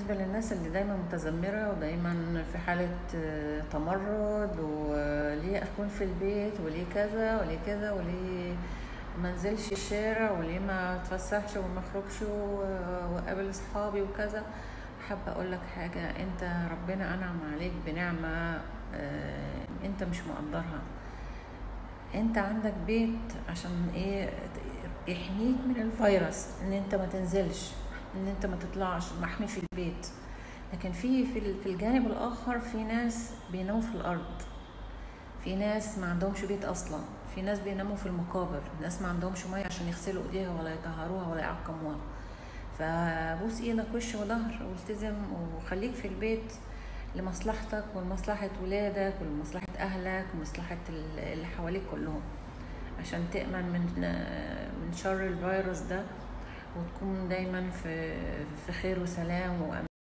بالنسبة للناس اللي دايما متذمرة ودايما في حالة آه، تمرد وليه أكون في البيت وليه كذا وليه كذا وليه ما انزلش الشارع وليه ما اتفسحش وما اخرجش و- واقابل اصحابي وكذا حابة اقول لك حاجة انت ربنا انعم عليك بنعمة آه، انت مش مقدرها انت عندك بيت عشان ايه يحميك من الفيروس ان انت ما تنزلش ان انت ما تطلعش محمي في البيت لكن في في ال- في الجانب الاخر في ناس بيناموا في الارض في ناس ما عندهمش بيت اصلا في ناس بيناموا في المقابر ناس ما عندهمش ميه عشان يغسلوا ايديها ولا يطهروها ولا يعقموها فبوس ايدك وش وظهر والتزم وخليك في البيت لمصلحتك ولمصلحة ولادك ولمصلحة أهلك ومصلحة ال- اللي حواليك كلهم عشان تأمن من من شر الفيروس ده وتكون دايما في في خير وسلام وأمان